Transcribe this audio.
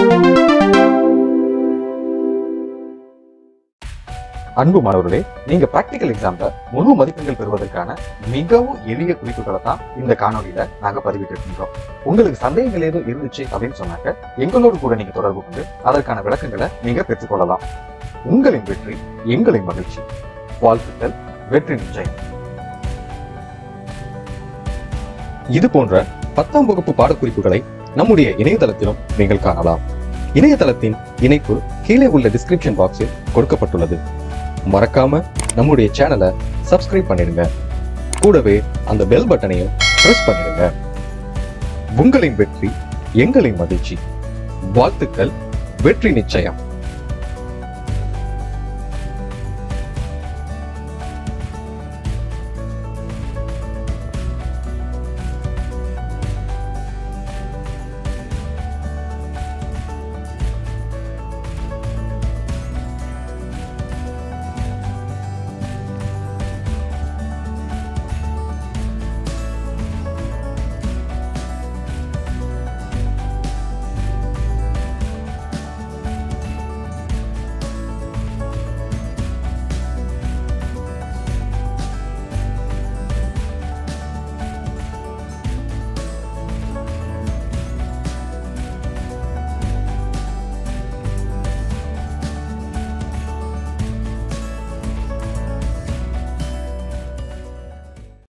அன்பு மாணவர்களே நீங்க பிராக்டிகல் எக்ஸாம்ல முழு மதிப்பெண்கள் பெறுவதற்கான மிகவும் எளிய குறிப்புகளை தான் இந்த காணொலியில நாங்க பதிவிட்டு இருக்கின்றோம் உங்களுக்கு சந்தேகங்கள் ஏதும் இருந்துச்சு அப்படின்னு சொன்னாக்க எங்களோடு கூட நீங்க தொடர்பு கொண்டு அதற்கான விளக்கங்களை நீங்க பெற்றுக்கொள்ளலாம் உங்களின் வெற்றி எங்களின் மகிழ்ச்சி வாழ்த்துக்கள் வெற்றி நிச்சயம் இது போன்ற பத்தாம் வகுப்பு பாடக்குறிப்புகளை நம்முடைய இணையதளத்திலும் நீங்கள் காணலாம் இணையதளத்தின் இணைப்பு கீழே உள்ள டிஸ்கிரிப்ஷன் பாக்ஸில் கொடுக்கப்பட்டுள்ளது மறக்காம நம்முடைய சேனலை சப்ஸ்கிரைப் பண்ணிடுங்க கூடவே அந்த பெல் பட்டனையும் பிரஸ் பண்ணிடுங்க உங்களின் வெற்றி எங்களின் மகிழ்ச்சி வாழ்த்துக்கள் வெற்றி நிச்சயம்